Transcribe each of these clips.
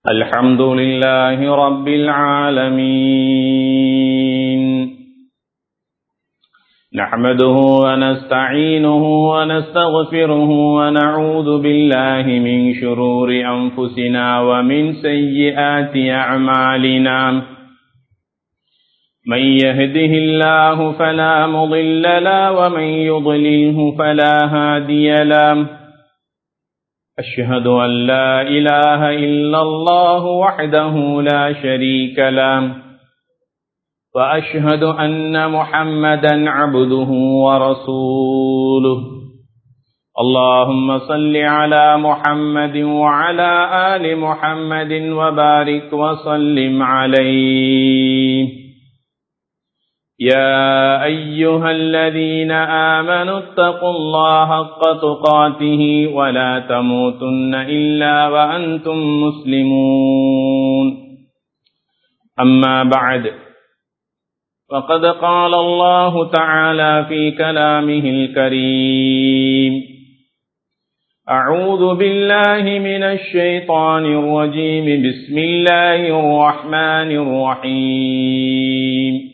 الحمد لله رب العالمين نحمده ونستعينه ونستغفره ونعوذ بالله من شرور أنفسنا ومن سيئات أعمالنا من يهده الله فلا مضل له ومن يضلله فلا هادي له أشهد أن لا إله إلا الله وحده لا شريك له وأشهد أن محمدا عبده ورسوله اللهم صل على محمد وعلى آل محمد وبارك وسلم عليه يا أيها الذين آمنوا اتقوا الله حق تقاته ولا تموتن إلا وأنتم مسلمون أما بعد فقد قال الله تعالى في كلامه الكريم أعوذ بالله من الشيطان الرجيم بسم الله الرحمن الرحيم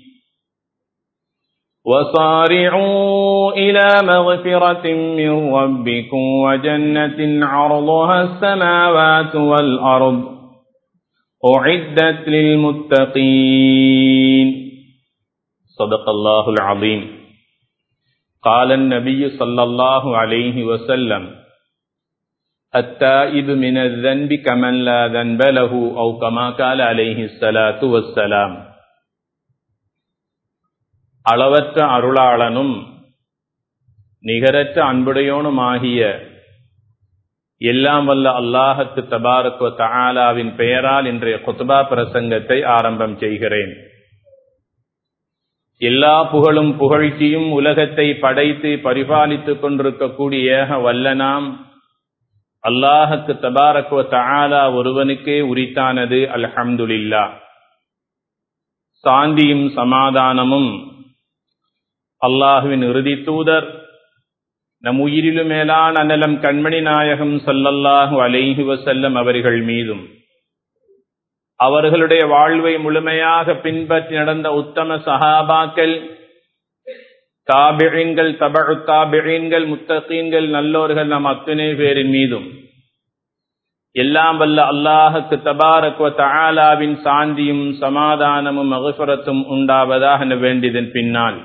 وصارعوا إلى مغفرة من ربكم وجنة عرضها السماوات والأرض أعدت للمتقين صدق الله العظيم قال النبي صلى الله عليه وسلم التائب من الذنب كمن لا ذنب له أو كما قال عليه الصلاة والسلام அளவற்ற அருளாளனும் நிகரற்ற அன்புடையோனுமாகிய எல்லாம் வல்ல அல்லாஹத்து தபாரக்வ தஆலாவின் பெயரால் இன்றைய குத்பா பிரசங்கத்தை ஆரம்பம் செய்கிறேன் எல்லா புகழும் புகழ்ச்சியும் உலகத்தை படைத்து பரிபாலித்துக் கொண்டிருக்கக்கூடிய வல்லனாம் அல்லாஹக்கு தபாரக்வ தஆலா ஒருவனுக்கே உரித்தானது அல்ஹம்துலில்லா சாந்தியும் சமாதானமும் அல்லாஹுவின் இறுதி தூதர் நம் உயிரிலும் மேலான அனலம் கண்மணி நாயகம் சல்லல்லாஹு அலைஹி வசல்லம் அவர்கள் மீதும் அவர்களுடைய வாழ்வை முழுமையாக பின்பற்றி நடந்த உத்தம சஹாபாக்கள் தாபிழீன்கள் தபழு தாபிழீன்கள் முத்தகீன்கள் நல்லோர்கள் நம் அத்தனை பேரின் மீதும் எல்லாம் வல்ல அல்லாஹுக்கு தபாரக்வ தஆலாவின் சாந்தியும் சமாதானமும் மகசுரத்தும் உண்டாவதாக வேண்டியதன் பின்னால்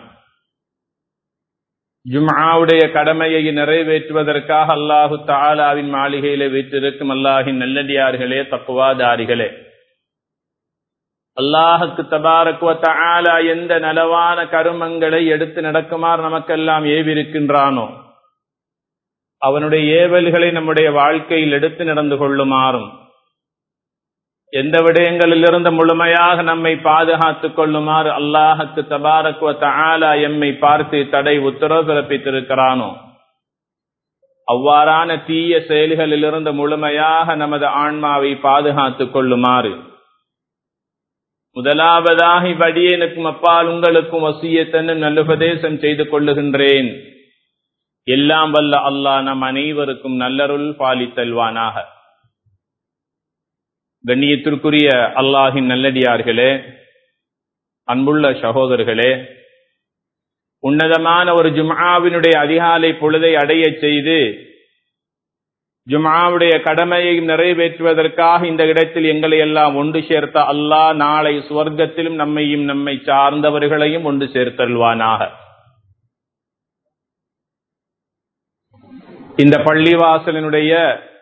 ஜும்ஆவுடைய கடமையை நிறைவேற்றுவதற்காக அல்லாஹு தாலாவின் மாளிகையில வீற்றிருக்கும் அல்லாஹின் நல்லடியார்களே தக்குவாதாரிகளே அல்லாஹுக்கு தபாரக்குவ தாலா எந்த நலவான கருமங்களை எடுத்து நடக்குமாறு நமக்கெல்லாம் ஏவிருக்கின்றானோ அவனுடைய ஏவல்களை நம்முடைய வாழ்க்கையில் எடுத்து நடந்து கொள்ளுமாறும் எந்த விடயங்களிலிருந்து முழுமையாக நம்மை பாதுகாத்துக் கொள்ளுமாறு அல்லாஹுக்கு தபாரக்குவ தஆலா எம்மை பார்த்து தடை உத்தரவு பிறப்பித்திருக்கிறானோ அவ்வாறான தீய செயல்களிலிருந்து முழுமையாக நமது ஆன்மாவை பாதுகாத்துக் கொள்ளுமாறு முதலாவதாக இவ்வடியனுக்கும் அப்பால் உங்களுக்கும் வசியத்தன்னும் நல்லுபதேசம் செய்து கொள்ளுகின்றேன் எல்லாம் வல்ல அல்லாஹ் நம் அனைவருக்கும் நல்லருள் பாலித்தல்வானாக கண்ணியத்திற்குரிய அல்லாஹின் நல்லடியார்களே அன்புள்ள சகோதரர்களே உன்னதமான ஒரு ஜும்ஆவினுடைய அதிகாலை பொழுதை அடைய செய்து ஜும்ஆவுடைய கடமையை நிறைவேற்றுவதற்காக இந்த இடத்தில் எங்களை எல்லாம் ஒன்று சேர்த்த அல்லாஹ் நாளை சுவர்க்கத்திலும் நம்மையும் நம்மை சார்ந்தவர்களையும் ஒன்று சேர்த்தல்வானாக இந்த பள்ளிவாசலினுடைய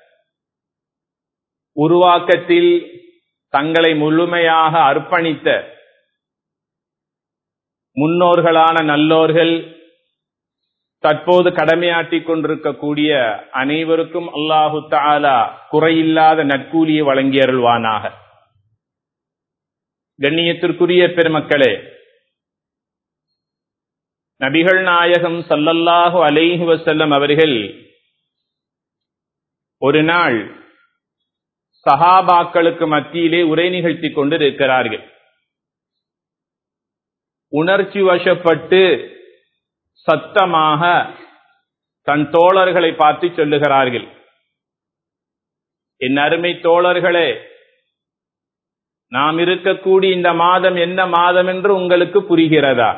உருவாக்கத்தில் தங்களை முழுமையாக அர்ப்பணித்த முன்னோர்களான நல்லோர்கள் தற்போது கடமையாற்றிக் கொண்டிருக்கக்கூடிய அனைவருக்கும் அல்லாஹு தாலா குறையில்லாத நட்கூலியை வழங்கி அருள்வானாக கண்ணியத்திற்குரிய பெருமக்களே நபிகள் நாயகம் சல்லல்லாஹு அலைஹி வசல்லம் அவர்கள் ஒரு நாள் சஹாபாக்களுக்கு மத்தியிலே உரை நிகழ்த்தி கொண்டிருக்கிறார்கள் உணர்ச்சி வசப்பட்டு சத்தமாக தன் தோழர்களை பார்த்து சொல்லுகிறார்கள் என் அருமை தோழர்களே நாம் இருக்கக்கூடிய இந்த மாதம் என்ன மாதம் என்று உங்களுக்கு புரிகிறதா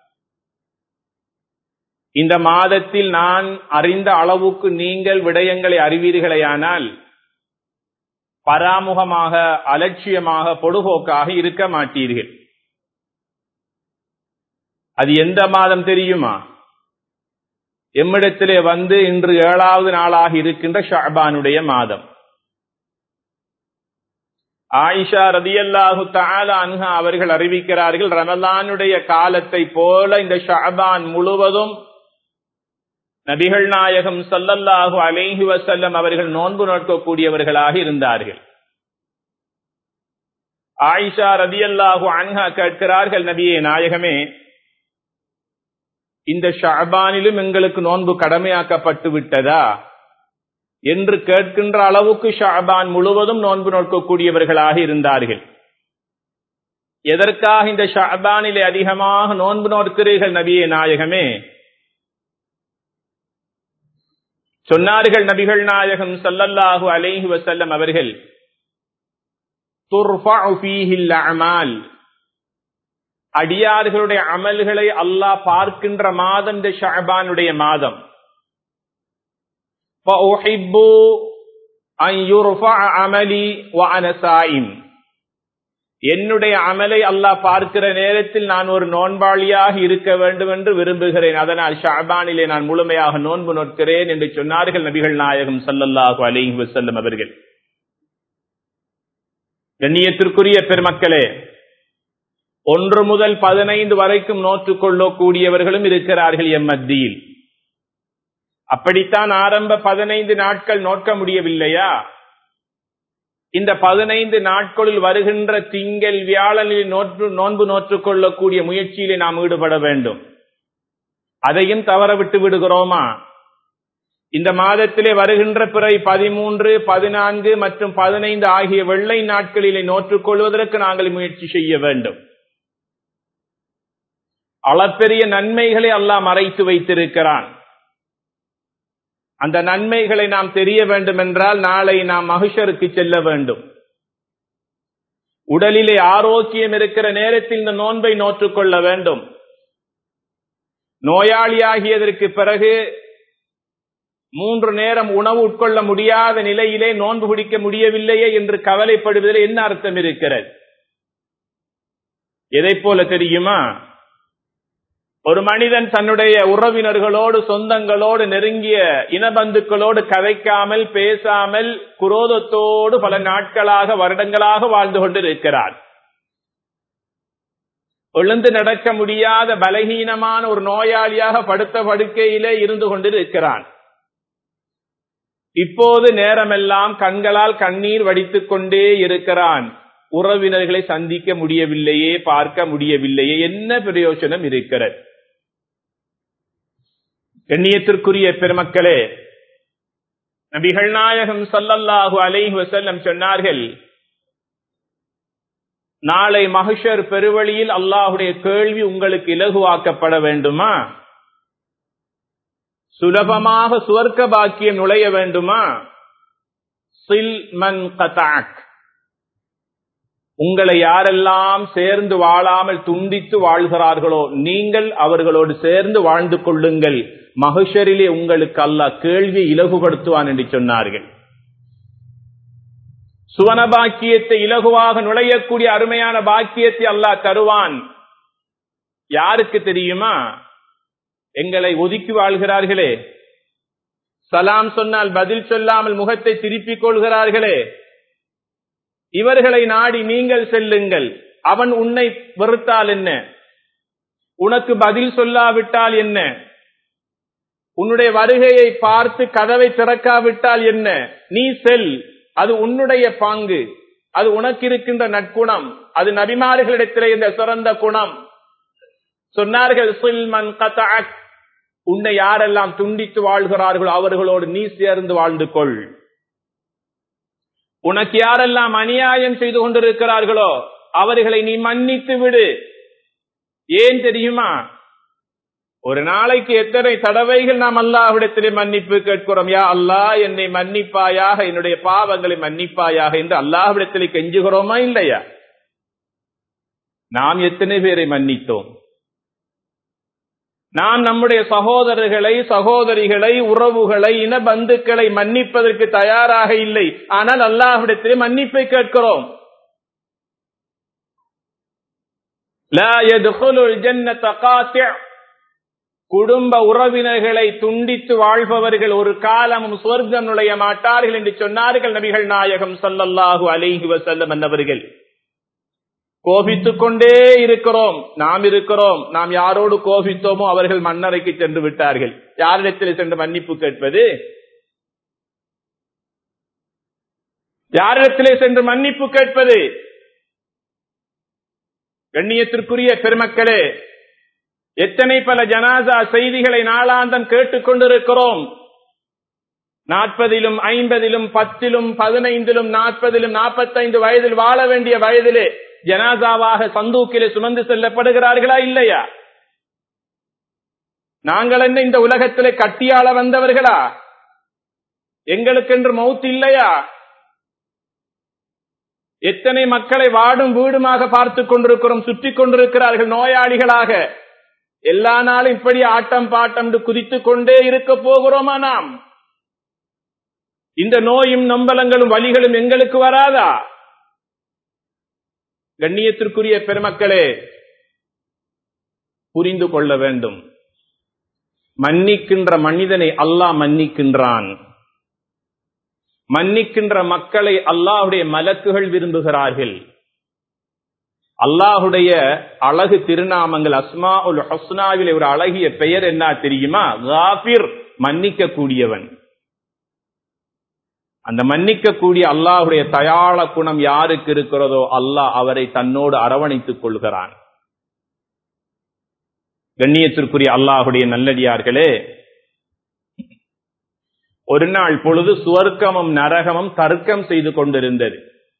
இந்த மாதத்தில் நான் அறிந்த அளவுக்கு நீங்கள் விடயங்களை அறிவீர்களேயானால் பராமுகமாக அலட்சியமாக பொடுபோக்காக இருக்க மாட்டீர்கள் அது எந்த மாதம் தெரியுமா எம்மிடத்திலே வந்து இன்று ஏழாவது நாளாக இருக்கின்ற ஷாபானுடைய மாதம் ஆயிஷா ரதியல்லாஹு தாலா அன்ஹா அவர்கள் அறிவிக்கிறார்கள் ரமலானுடைய காலத்தை போல இந்த ஷாபான் முழுவதும் நபிகள் நாயகம் சல்லல்லாஹு அலைஹி வசல்லம் அவர்கள் நோன்பு நோக்கக்கூடியவர்களாக இருந்தார்கள் ஆயிஷா ரதியல்லாஹு அன்ஹா கேட்கிறார்கள் நபியே நாயகமே இந்த ஷாபானிலும் எங்களுக்கு நோன்பு கடமையாக்கப்பட்டு விட்டதா என்று கேட்கின்ற அளவுக்கு ஷாபான் முழுவதும் நோன்பு நோக்கக்கூடியவர்களாக இருந்தார்கள் எதற்காக இந்த ஷாபானிலே அதிகமாக நோன்பு நோக்கிறீர்கள் நபியே நாயகமே சொன்னார்கள் நபிகள் நாயகம் சல்லல்லாஹு அலைஹி வசல்லம் அவர்கள் அமால் அடியார்களுடைய அமல்களை அல்லாஹ் பார்க்கின்ற மாதம் இந்த ஷாபானுடைய மாதம் அமலி என்னுடைய அமலை அல்லாஹ் பார்க்கிற நேரத்தில் நான் ஒரு நோன்பாளியாக இருக்க வேண்டும் என்று விரும்புகிறேன் அதனால் ஷாபானிலே நான் முழுமையாக நோன்பு நோக்கிறேன் என்று சொன்னார்கள் நபிகள் நாயகம் சல்லல்லாஹு அலிஹி வசல்லம் அவர்கள் கண்ணியத்திற்குரிய பெருமக்களே ஒன்று முதல் பதினைந்து வரைக்கும் நோற்றுக் கொள்ளக்கூடியவர்களும் இருக்கிறார்கள் எம் மத்தியில் அப்படித்தான் ஆரம்ப பதினைந்து நாட்கள் நோக்க முடியவில்லையா இந்த பதினைந்து நாட்களில் வருகின்ற திங்கள் வியாழனில் நோற்று நோன்பு நோற்றுக் கொள்ளக்கூடிய முயற்சியிலே நாம் ஈடுபட வேண்டும் அதையும் தவற விட்டு விடுகிறோமா இந்த மாதத்திலே வருகின்ற பிறை பதிமூன்று பதினான்கு மற்றும் பதினைந்து ஆகிய வெள்ளை நாட்களிலே நோற்றுக் கொள்வதற்கு நாங்கள் முயற்சி செய்ய வேண்டும் அளப்பெரிய நன்மைகளை அல்லாஹ் மறைத்து வைத்திருக்கிறான் அந்த நன்மைகளை நாம் தெரிய வேண்டும் என்றால் நாளை நாம் மகிஷருக்கு செல்ல வேண்டும் உடலிலே ஆரோக்கியம் இருக்கிற நேரத்தில் இந்த நோன்பை நோற்றுக்கொள்ள வேண்டும் நோயாளியாகியதற்கு பிறகு மூன்று நேரம் உணவு உட்கொள்ள முடியாத நிலையிலே நோன்பு பிடிக்க முடியவில்லையே என்று கவலைப்படுவதில் என்ன அர்த்தம் இருக்கிறது எதை போல தெரியுமா ஒரு மனிதன் தன்னுடைய உறவினர்களோடு சொந்தங்களோடு நெருங்கிய இனபந்துக்களோடு கதைக்காமல் பேசாமல் குரோதத்தோடு பல நாட்களாக வருடங்களாக வாழ்ந்து கொண்டிருக்கிறார் எழுந்து நடக்க முடியாத பலகீனமான ஒரு நோயாளியாக படுத்த படுக்கையிலே இருந்து கொண்டிருக்கிறான் இப்போது நேரமெல்லாம் கண்களால் கண்ணீர் வடித்துக் கொண்டே இருக்கிறான் உறவினர்களை சந்திக்க முடியவில்லையே பார்க்க முடியவில்லையே என்ன பிரயோஜனம் இருக்கிறது கண்ணியத்திற்குரிய பெருமக்களே நபிகள் நாயகம் சல்லல்லாஹு அலைஹி வசல்லம் சொன்னார்கள் நாளை மகிஷர் பெருவழியில் அல்லாஹுடைய கேள்வி உங்களுக்கு இலகுவாக்கப்பட வேண்டுமா சுலபமாக சுவர்க்க பாக்கியம் நுழைய வேண்டுமா சில் மன் கதாக் உங்களை யாரெல்லாம் சேர்ந்து வாழாமல் துண்டித்து வாழ்கிறார்களோ நீங்கள் அவர்களோடு சேர்ந்து வாழ்ந்து கொள்ளுங்கள் மகிஷரிலே உங்களுக்கு அல்லாஹ் கேள்வியை இலகுபடுத்துவான் என்று சொன்னார்கள் சுவன பாக்கியத்தை இலகுவாக நுழையக்கூடிய அருமையான பாக்கியத்தை அல்லாஹ் தருவான் யாருக்கு தெரியுமா எங்களை ஒதுக்கி வாழ்கிறார்களே சலாம் சொன்னால் பதில் சொல்லாமல் முகத்தை திருப்பிக் கொள்கிறார்களே இவர்களை நாடி நீங்கள் செல்லுங்கள் அவன் உன்னை வெறுத்தால் என்ன உனக்கு பதில் சொல்லாவிட்டால் என்ன உன்னுடைய வருகையை பார்த்து கதவை திறக்காவிட்டால் என்ன நீ செல் அது உன்னுடைய பாங்கு அது உனக்கு இருக்கின்ற நற்குணம் அது நபிமார்களிடத்திலே இந்த சிறந்த குணம் சொன்னார்கள் சில்மன் கதாக் உன்னை யாரெல்லாம் துண்டித்து வாழ்கிறார்களோ அவர்களோடு நீ சேர்ந்து வாழ்ந்து கொள் உனக்கு யாரெல்லாம் அநியாயம் செய்து கொண்டிருக்கிறார்களோ அவர்களை நீ மன்னித்து விடு ஏன் தெரியுமா ஒரு நாளைக்கு எத்தனை தடவைகள் நாம் அல்லாஹ்விடத்திலே மன்னிப்பு கேட்கிறோம் யா அல்லாஹ் என்னை மன்னிப்பாயாக என்னுடைய பாவங்களை மன்னிப்பாயாக என்று அல்லாஹ்விடத்திலே கெஞ்சுகிறோமா இல்லையா நாம் எத்தனை பேரை மன்னித்தோம் நாம் நம்முடைய சகோதரர்களை சகோதரிகளை உறவுகளை இன பந்துக்களை மன்னிப்பதற்கு தயாராக இல்லை ஆனால் அல்லாஹ்விடத்திலே மன்னிப்பை கேட்கிறோம் لا يدخل الجنة قاطع குடும்ப உறவினர்களை துண்டித்து வாழ்பவர்கள் ஒரு காலமும் சொர்க்கம் நுழைய மாட்டார்கள் என்று சொன்னார்கள் நபிகள் நாயகம் சல்லல்லாஹு அலைஹி வசல்லம் என்னவர்கள் கோபித்துக் கொண்டே இருக்கிறோம் நாம் இருக்கிறோம் நாம் யாரோடு கோபித்தோமோ அவர்கள் மன்னரைக்கு சென்று விட்டார்கள் யாரிடத்தில் சென்று மன்னிப்பு கேட்பது யாரிடத்திலே சென்று மன்னிப்பு கேட்பது கண்ணியத்திற்குரிய பெருமக்களே எத்தனை பல ஜனாசா செய்திகளை நாளாந்தம் கேட்டுக் கொண்டிருக்கிறோம் நாற்பதிலும் ஐம்பதிலும் பத்திலும் பதினைந்திலும் நாற்பதிலும் நாற்பத்தைந்து வயதில் வாழ வேண்டிய வயதிலே ஜனாசாவாக சந்தூக்கிலே சுமந்து செல்லப்படுகிறார்களா இல்லையா நாங்கள் என்ன இந்த உலகத்திலே கட்டியாள வந்தவர்களா எங்களுக்கென்று மௌத் இல்லையா எத்தனை மக்களை வாடும் வீடுமாக பார்த்துக் கொண்டிருக்கிறோம் சுற்றி கொண்டிருக்கிறார்கள் நோயாளிகளாக எல்லா நாளும் இப்படி ஆட்டம் பாட்டம் குதித்துக் கொண்டே இருக்க போகிறோமா நாம் இந்த நோயும் நம்பலங்களும் வலிகளும் எங்களுக்கு வராதா கண்ணியத்திற்குரிய பெருமக்களே புரிந்து கொள்ள வேண்டும் மன்னிக்கின்ற மனிதனை அல்லாஹ் மன்னிக்கின்றான் மன்னிக்கின்ற மக்களை அல்லாஹுடைய மலக்குகள் விரும்புகிறார்கள் அல்லாஹுடைய அழகு திருநாமங்கள் அஸ்மா உல் ஹஸ்னாவில் ஒரு அழகிய பெயர் என்ன தெரியுமா காபிர் மன்னிக்க கூடியவன் அந்த மன்னிக்கக்கூடிய அல்லாஹுடைய தயாள குணம் யாருக்கு இருக்கிறதோ அல்லாஹ் அவரை தன்னோடு அரவணைத்துக் கொள்கிறான் கண்ணியத்திற்குரிய அல்லாஹுடைய நல்லடியார்களே ஒரு நாள் பொழுது சுவர்க்கமும் நரகமும் தர்க்கம் செய்து கொண்டிருந்தது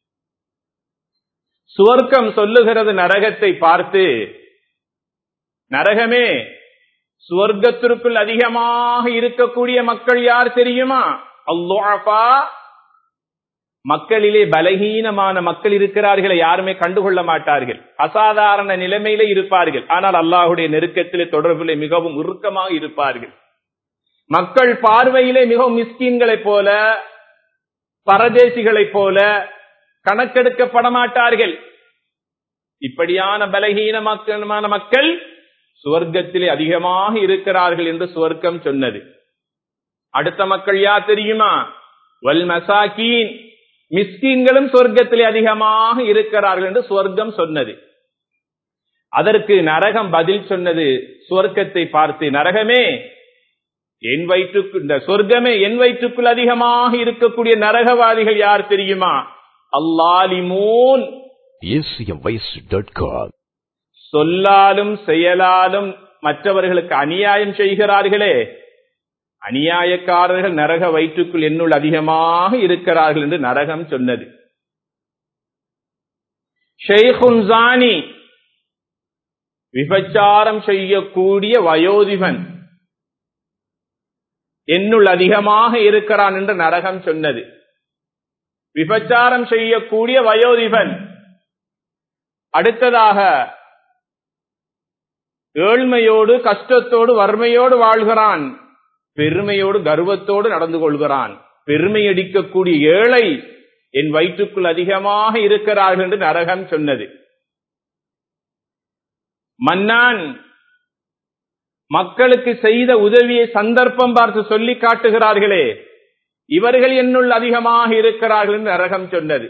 சுவர்க்கம் சொல்லுகிறது நரகத்தை பார்த்து நரகமே சுவர்க்கத்திற்குள் அதிகமாக இருக்கக்கூடிய மக்கள் யார் தெரியுமா அல்லாஃபா மக்களிலே பலகீனமான மக்கள் இருக்கிறார்களே யாருமே கண்டுகொள்ள மாட்டார்கள் அசாதாரண நிலைமையிலே இருப்பார்கள் ஆனால் அல்லாஹுடைய நெருக்கத்திலே தொடர்பிலே மிகவும் உருக்கமாக இருப்பார்கள் மக்கள் பார்வையிலே மிகவும் மிஸ்கீன்களைப் போல பரதேசிகளைப் போல கணக்கெடுக்கப்பட மாட்டார்கள் இப்படியான பலகீனமான மக்கள் சுவர்க்கத்திலே அதிகமாக இருக்கிறார்கள் என்று சுவர்க்கம் சொன்னது அடுத்த மக்கள் யார் தெரியுமா வல் மசாக்கீன் மிஸ்கீன்களும் சொர்க்கத்திலே அதிகமாக இருக்கிறார்கள் என்று சுவர்க்கம் சொன்னது அதற்கு நரகம் பதில் சொன்னது சுவர்க்கத்தை பார்த்து நரகமே என் வயிற்றுக்கு இந்த சொர்க்கமே என் வயிற்றுக்குள் அதிகமாக இருக்கக்கூடிய நரகவாதிகள் யார் தெரியுமா அல்லாலிமூன் சொல்லாலும் செயலாலும் மற்றவர்களுக்கு அநியாயம் செய்கிறார்களே அநியாயக்காரர்கள் நரக வயிற்றுக்குள் என்னுள் அதிகமாக இருக்கிறார்கள் என்று நரகம் சொன்னது ஷெய்குன்சானி விபச்சாரம் செய்யக்கூடிய வயோதிபன் என்னுள் அதிகமாக இருக்கிறான் என்று நரகம் சொன்னது விபச்சாரம் செய்யக்கூடிய வயோதிபன் அடுத்ததாக ஏழ்மையோடு கஷ்டத்தோடு வறுமையோடு வாழ்கிறான் பெருமையோடு கர்வத்தோடு நடந்து கொள்கிறான் பெருமை அடிக்கக்கூடிய ஏழை என் வயிற்றுக்குள் அதிகமாக இருக்கிறார்கள் என்று நரகம் சொன்னது மன்னான் மக்களுக்கு செய்த உதவியை சந்தர்ப்பம் பார்த்து சொல்லி காட்டுகிறார்களே இவர்கள் என்னுள் அதிகமாக இருக்கிறார்கள் என்று நரகம் சொன்னது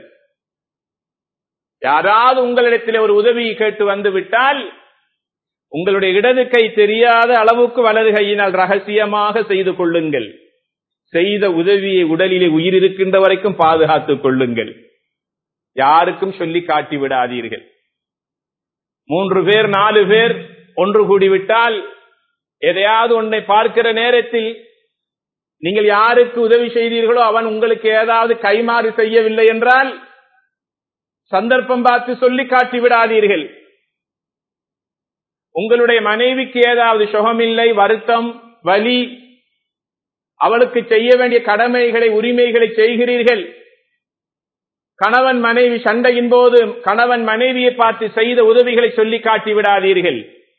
யாராவது உங்களிடத்தில் ஒரு உதவி கேட்டு வந்து விட்டால் உங்களுடைய இடது கை தெரியாத அளவுக்கு வலது கையினால் ரகசியமாக செய்து கொள்ளுங்கள் செய்த உதவியை உடலிலே உயிர் இருக்கின்ற வரைக்கும் பாதுகாத்துக் கொள்ளுங்கள் யாருக்கும் சொல்லி காட்டி விடாதீர்கள் மூன்று பேர் நாலு பேர் ஒன்று கூடிவிட்டால் எதையாவது ஒன்றை பார்க்கிற நேரத்தில் நீங்கள் யாருக்கு உதவி செய்தீர்களோ அவன் உங்களுக்கு ஏதாவது கைமாறு செய்யவில்லை என்றால் சந்தர்ப்பம் பார்த்து சொல்லி காட்டி விடாதீர்கள் உங்களுடைய மனைவிக்கு ஏதாவது சுகமில்லை வருத்தம் வலி அவளுக்கு செய்ய வேண்டிய கடமைகளை உரிமைகளை செய்கிறீர்கள் கணவன் மனைவி சண்டையின் போது கணவன் மனைவியை பார்த்து செய்த உதவிகளை சொல்லி காட்டி விடாதீர்கள்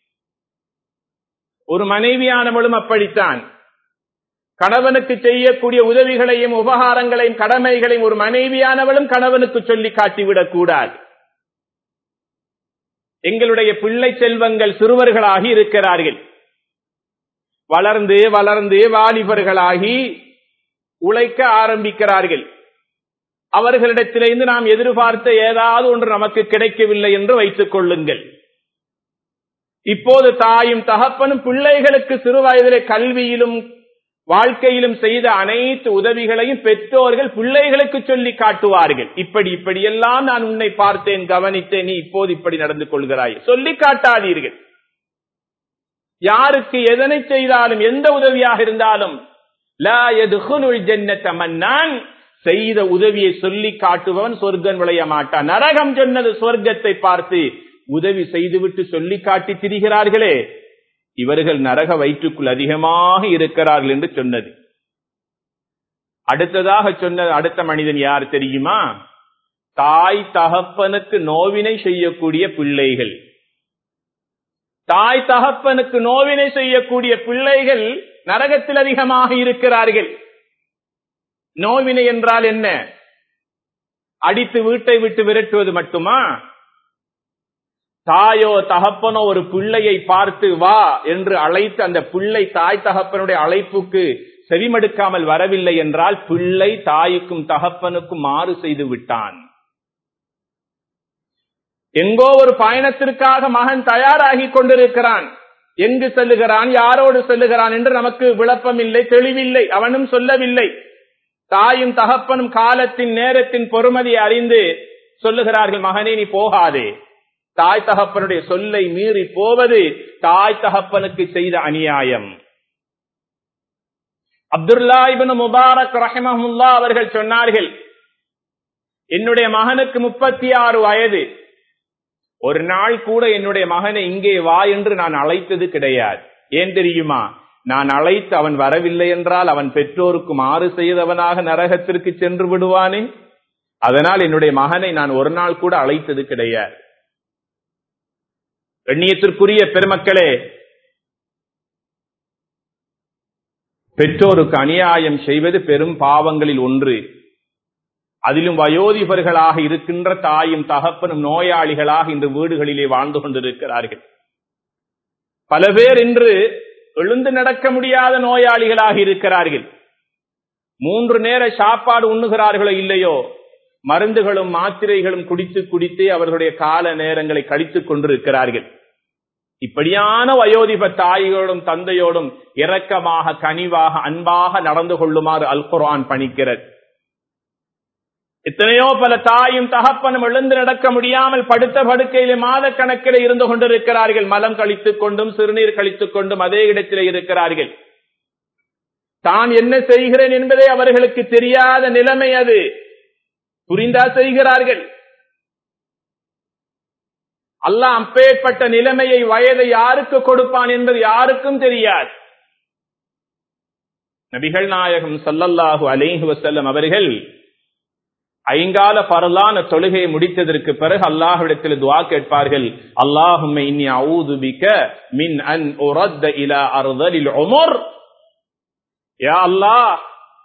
ஒரு மனைவியானவளும் அப்படித்தான் கணவனுக்கு செய்யக்கூடிய உதவிகளையும் உபகாரங்களையும் கடமைகளையும் ஒரு மனைவியானவளும் கணவனுக்கு சொல்லி காட்டிவிடக் கூடாது எங்களுடைய பிள்ளை செல்வங்கள் சிறுவர்களாகி இருக்கிறார்கள் வளர்ந்து வளர்ந்து வாலிபர்களாகி உழைக்க ஆரம்பிக்கிறார்கள் அவர்களிடத்திலிருந்து நாம் எதிர்பார்த்த ஏதாவது ஒன்று நமக்கு கிடைக்கவில்லை என்று வைத்துக் கொள்ளுங்கள் இப்போது தாயும் தகப்பனும் பிள்ளைகளுக்கு சிறு வயதிலே கல்வியிலும் வாழ்க்கையிலும் செய்த அனைத்து உதவிகளையும் பெற்றோர்கள் பிள்ளைகளுக்கு சொல்லி காட்டுவார்கள் இப்படி இப்படியெல்லாம் நான் உன்னை பார்த்தேன் கவனித்தேன் நீ இப்போது இப்படி நடந்து கொள்கிறாய் சொல்லி காட்டாதீர்கள் யாருக்கு எதனை செய்தாலும் எந்த உதவியாக இருந்தாலும் லா எதுகுலுள் ஜன்னத்த மன்னான் செய்த உதவியை சொல்லி காட்டுபவன் சொர்க்கம் விளைய மாட்டான் நரகம் சொன்னது சொர்க்கத்தை பார்த்து உதவி செய்துவிட்டு சொல்லி காட்டி திரிகிறார்களே இவர்கள் நரக வயிற்றுக்குள் அதிகமாக இருக்கிறார்கள் என்று சொன்னது அடுத்ததாக சொன்ன அடுத்த மனிதன் யார் தெரியுமா தாய் தகப்பனுக்கு நோவினை செய்யக்கூடிய பிள்ளைகள் தாய் தகப்பனுக்கு நோவினை செய்யக்கூடிய பிள்ளைகள் நரகத்தில் அதிகமாக இருக்கிறார்கள் நோவினை என்றால் என்ன அடித்து வீட்டை விட்டு விரட்டுவது மட்டுமா தாயோ தகப்பனோ ஒரு பிள்ளையை பார்த்து வா என்று அழைத்து அந்த பிள்ளை தாய் தகப்பனுடைய அழைப்புக்கு செவிமடுக்காமல் வரவில்லை என்றால் பிள்ளை தாய்க்கும் தகப்பனுக்கும் மாறு செய்து விட்டான் எங்கோ ஒரு பயணத்திற்காக மகன் தயாராகி கொண்டிருக்கிறான் எங்கு செல்லுகிறான் யாரோடு செல்லுகிறான் என்று நமக்கு விளப்பம் இல்லை தெளிவில்லை அவனும் சொல்லவில்லை தாயும் தகப்பனும் காலத்தின் நேரத்தின் பொறுமதியை அறிந்து சொல்லுகிறார்கள் மகனே நீ போகாதே தாய் தகப்பனுடைய சொல்லை மீறி போவது தாய் தகப்பனுக்கு செய்த அநியாயம் அப்துல்லா இபின் முபாரக் ரஹமஹுல்லா அவர்கள் சொன்னார்கள் என்னுடைய மகனுக்கு முப்பத்தி ஆறு வயது ஒரு நாள் கூட என்னுடைய மகனை இங்கே வா என்று நான் அழைத்தது கிடையாது ஏன் தெரியுமா நான் அழைத்து அவன் வரவில்லை என்றால் அவன் பெற்றோருக்கு மாறு செய்தவனாக நரகத்திற்கு சென்று விடுவானே அதனால் என்னுடைய மகனை நான் ஒரு நாள் கூட அழைத்தது கிடையாது எண்ணியத்திற்குரிய பெருமக்களே பெற்றோருக்கு அநியாயம் செய்வது பெரும் பாவங்களில் ஒன்று அதிலும் வயோதிபர்களாக இருக்கின்ற தாயும் தகப்பனும் நோயாளிகளாக இன்று வீடுகளிலே வாழ்ந்து கொண்டிருக்கிறார்கள் பல பேர் இன்று எழுந்து நடக்க முடியாத நோயாளிகளாக இருக்கிறார்கள் மூன்று நேர சாப்பாடு உண்ணுகிறார்களோ இல்லையோ மருந்துகளும் மாத்திரைகளும் குடித்து குடித்து அவர்களுடைய கால நேரங்களை கழித்துக் கொண்டிருக்கிறார்கள் இப்படியான வயோதிப தாயோடும் தந்தையோடும் இரக்கமாக கனிவாக அன்பாக நடந்து கொள்ளுமாறு அல் குர்ஆன் பணிக்கிறது எத்தனையோ பல தாயும் தகப்பனும் எழுந்து நடக்க முடியாமல் படுத்த படுக்கையிலே மாத கணக்கில் இருந்து கொண்டிருக்கிறார்கள் மலம் கழித்துக் கொண்டும் சிறுநீர் கழித்துக் கொண்டும் அதே இடத்தில் இருக்கிறார்கள் தான் என்ன செய்கிறேன் என்பதே அவர்களுக்கு தெரியாத நிலைமை அது புரிந்தா செய்கிறார்கள் அல்லாஹ் அப்பேற்பட்ட நிலைமையை வயதை யாருக்கு கொடுப்பான் என்பது யாருக்கும் தெரியாது நபிகள் நாயகம் சல்லல்லாஹு அலைஹி வசல்லம் அவர்கள் ஐங்கால பரலான தொழுகையை முடித்ததற்கு பிறகு அல்லாஹ்விடத்தில் துவா கேட்பார்கள் அல்லாஹும் இன்னி அவுது பிக்க மின் அன் உரத்த இலா அறுதலில் உமர் யா அல்லாஹ்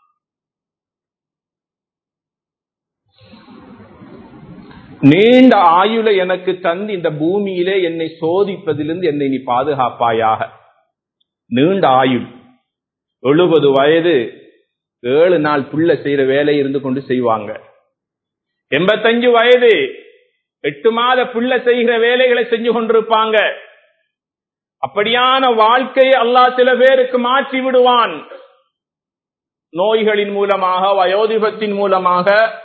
நீண்ட ஆயுள எனக்கு தந்து இந்த பூமியிலே என்னை சோதிப்பதிலிருந்து என்னை நீ பாதுகாப்பாயாக நீண்ட ஆயுள் எழுபது வயது ஏழு நாள் புள்ள செய்யற வேலை இருந்து கொண்டு செய்வாங்க எண்பத்தஞ்சு வயது எட்டு மாத புள்ள செய்கிற வேலைகளை செஞ்சு கொண்டிருப்பாங்க அப்படியான வாழ்க்கையை அல்லாஹ் சில பேருக்கு மாற்றி விடுவான் நோய்களின் மூலமாக வயோதிபத்தின் மூலமாக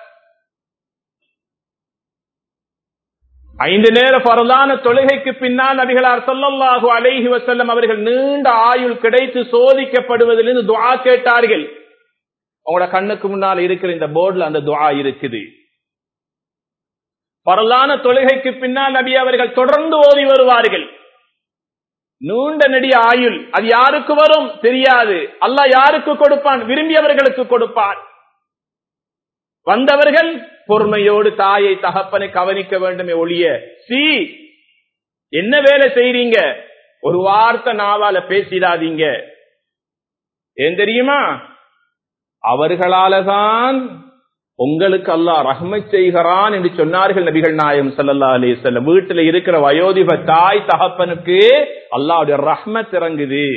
ஐந்து நேர பரலான தொழுகைக்கு பின்னால் நபிகளார் சொல்லல்லாஹு அலைஹி வசல்லம் அவர்கள் நீண்ட ஆயுள் கிடைத்து சோதிக்கப்படுவதிலிருந்து துவா கேட்டார்கள் உங்களோட கண்ணுக்கு முன்னால் இருக்கிற இந்த போர்டுல அந்த துவா இருக்குது பரலான தொழுகைக்கு பின்னால் நபி அவர்கள் தொடர்ந்து ஓதி வருவார்கள் நீண்ட நெடிய ஆயுள் அது யாருக்கு வரும் தெரியாது அல்லாஹ் யாருக்கு கொடுப்பான் விரும்பியவர்களுக்கு கொடுப்பான் வந்தவர்கள் பொறுமையோடு தாயை தகப்பனை கவனிக்க வேண்டுமே ஒழிய சி என்ன வேலை செய்றீங்க ஒரு வார்த்தை நாவால பேசிடாதீங்க ஏன் தெரியுமா அவர்களாலதான் உங்களுக்கு அல்லாஹ் ரஹ்மை செய்கிறான் என்று சொன்னார்கள் நபிகள் நாயம் சல்லா அலி செல்லம் வீட்டுல இருக்கிற வயோதிப தாய் தகப்பனுக்கு அல்லாவுடைய ரஹ்மத் இறங்குது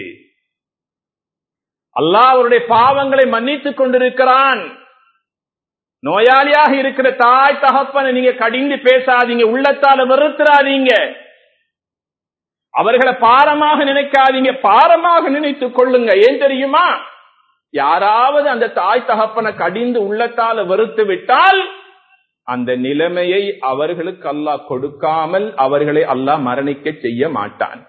அல்லாஹ் அவருடைய பாவங்களை மன்னித்துக் கொண்டிருக்கிறான் நோயாளியாக இருக்கிற தாய் தகப்பனை நீங்க கடிந்து பேசாதீங்க உள்ளத்தால வெறுத்துறாதீங்க அவர்களை பாரமாக நினைக்காதீங்க பாரமாக நினைத்துக் கொள்ளுங்க ஏன் தெரியுமா யாராவது அந்த தாய் தகப்பனை கடிந்து உள்ளத்தால வெறுத்து விட்டால் அந்த நிலைமையை அவர்களுக்கு அல்லாஹ் கொடுக்காமல் அவர்களை அல்லாஹ் மரணிக்க செய்ய மாட்டான்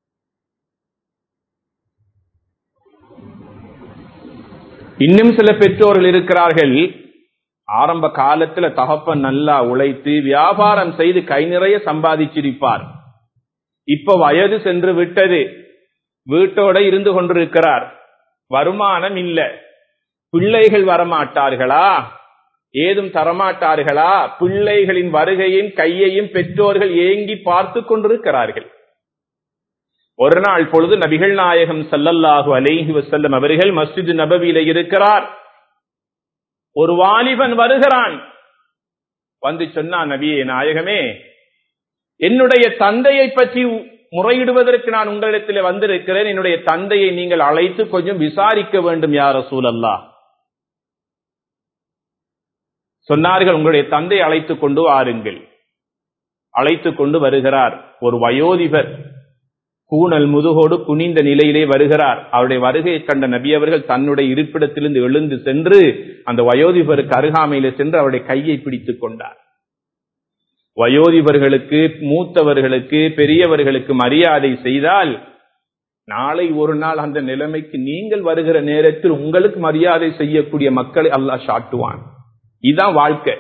இன்னும் சில பெற்றோர்கள் இருக்கிறார்கள் ஆரம்ப காலத்துல தகப்பன் நல்லா உழைத்து வியாபாரம் செய்து கை நிறைய சம்பாதிச்சிருப்பார் இப்ப வயது சென்று விட்டது வீட்டோட இருந்து கொண்டிருக்கிறார் வருமானம் இல்ல பிள்ளைகள் வரமாட்டார்களா ஏதும் தரமாட்டார்களா பிள்ளைகளின் வருகையின் கையையும் பெற்றோர்கள் ஏங்கி பார்த்து கொண்டிருக்கிறார்கள் ஒரு நாள் பொழுது நபிகள் நாயகம் சல்லல்லாஹு அலைஹி வசல்லம் அவர்கள் மஸ்ஜித் நபவியில இருக்கிறார் ஒரு வாலிபன் வருகிறான் வந்து சொன்னான் நபியே நாயகமே என்னுடைய தந்தையை பற்றி முறையிடுவதற்கு நான் உங்களிடத்தில் வந்திருக்கிறேன் என்னுடைய தந்தையை நீங்கள் அழைத்து கொஞ்சம் விசாரிக்க வேண்டும் யார சூழல்லா சொன்னார்கள் உங்களுடைய தந்தை அழைத்துக் கொண்டு வாருங்கள் அழைத்துக் கொண்டு வருகிறார் ஒரு வயோதிபர் கூணல் முதுகோடு குனிந்த நிலையிலே வருகிறார் அவருடைய வருகையை கண்ட நபி அவர்கள் தன்னுடைய இருப்பிடத்திலிருந்து எழுந்து சென்று அந்த வயோதிபருக்கு அருகாமையில சென்று அவருடைய கையை பிடித்துக் கொண்டார் வயோதிபர்களுக்கு மூத்தவர்களுக்கு பெரியவர்களுக்கு மரியாதை செய்தால் நாளை ஒரு நாள் அந்த நிலைமைக்கு நீங்கள் வருகிற நேரத்தில் உங்களுக்கு மரியாதை செய்யக்கூடிய மக்களை அல்லாஹ் சாட்டுவான் இதுதான் வாழ்க்கை